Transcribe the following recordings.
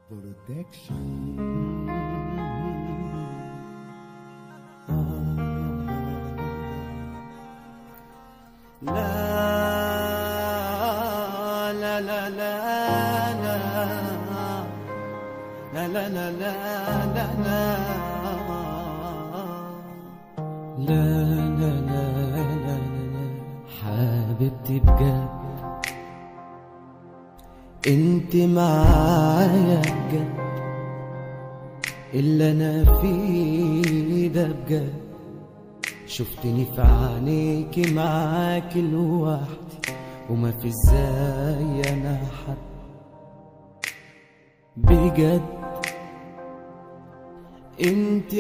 لا لا لا لا لا لا لا لا لا لا لا لا لا لا لا لا حبيبتي بجد انت معايا بجد اللي انا فيه ده بجد شفتني في عينيكي معاكي لوحدي وما في ازاي انا حد بجد انت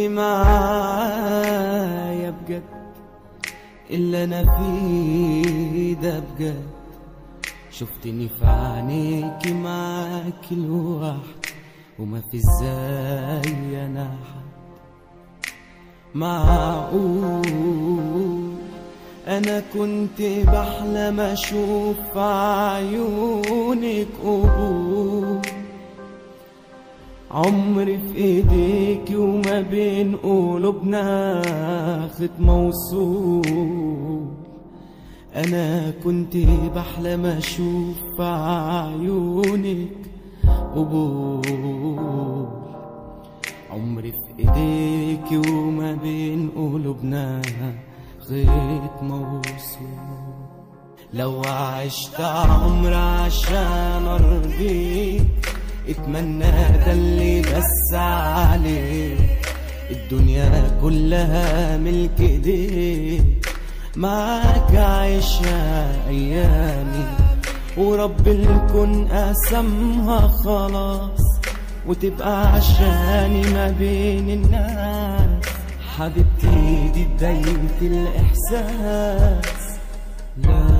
معايا بجد اللي انا فيه ده بجد شفتني في عينيكي معاكي لوحدي وما في ازاي انا حد معقول انا كنت بحلم اشوف في عيونك قبول عمري في ايديك وما بين قلوبنا خط موصول انا كنت بحلم اشوف في عيونك قبول عمري في ايديك وما بين قلوبنا خيط موصول لو عشت عمر عشان ارضيك اتمنى ده اللي بس عليك الدنيا كلها ملك ايديك معاك عايشة ايامي ورب الكون قسمها خلاص وتبقى عشاني ما بين الناس حبيبتي دي بداية الإحساس لا